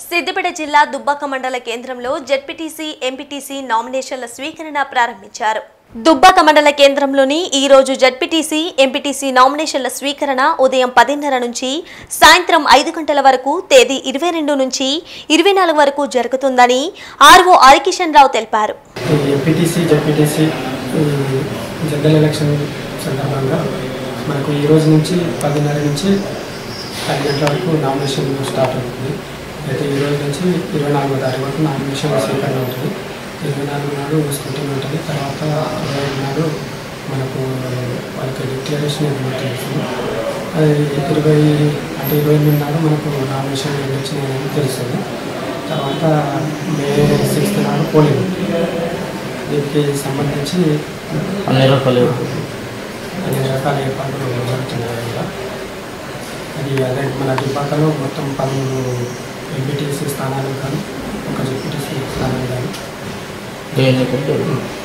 సిద్దిపేట జిల్లా దుబ్బాక మండల కేంద్రంలో జెడ్పీటీసీ ఎంపీటీసీ నామినేషన్ల స్వీకరణ ప్రారంభించారు దుబ్బాక మండల కేంద్రంలోని ఈ రోజు జడ్పీటీసీ ఎంపీటీసీ నామినేషన్ల స్వీకరణ ఉదయం పదిన్నర నుంచి సాయంత్రం ఐదు గంటల వరకు తేదీ ఇరవై రెండు నుంచి ఇరవై నాలుగు వరకు జరుగుతుందని ఆర్ఓ హరికిషన్ రావు తెలిపారు ఈ ఎంపీటీసీ జెడ్పీటీసీ ఈ జనరల్ ఎలక్షన్ సందర్భంగా మనకు ఈ రోజు నుంచి పదిన్నర నుంచి పది గంటల వరకు నామినేషన్ స్టార్ట్ అవుతుంది అయితే ఈ రోజు నుంచి ఇరవై నాలుగో తారీఖు వరకు నామినేషన్ స్వీకరణ ఉంటుంది ఇరవై నాలుగు నాడు స్కూటింగ్ ఉంటుంది తర్వాత ఇరవై ఐదు నాడు మనకు వాళ్ళకి డిక్లరేషన్ ఇవ్వమంటే అది ఇరవై అంటే ఇరవై ఎనిమిది నాడు మనకు నామినేషన్ వచ్చినాయని తెలుస్తుంది తర్వాత మే సిక్స్త్ నాడు పోలింగ్ దీనికి సంబంధించి అన్ని రకాలు అన్ని రకాల ఏర్పాట్లు జరుగుతున్నాయి కూడా అది అదే మన దుబ్బాకలో మొత్తం పదమూడు ఎంపీటీసీ స్థానాలు కానీ ఒక జెడ్పీటీసీ స్థానాలు కానీ దేనికి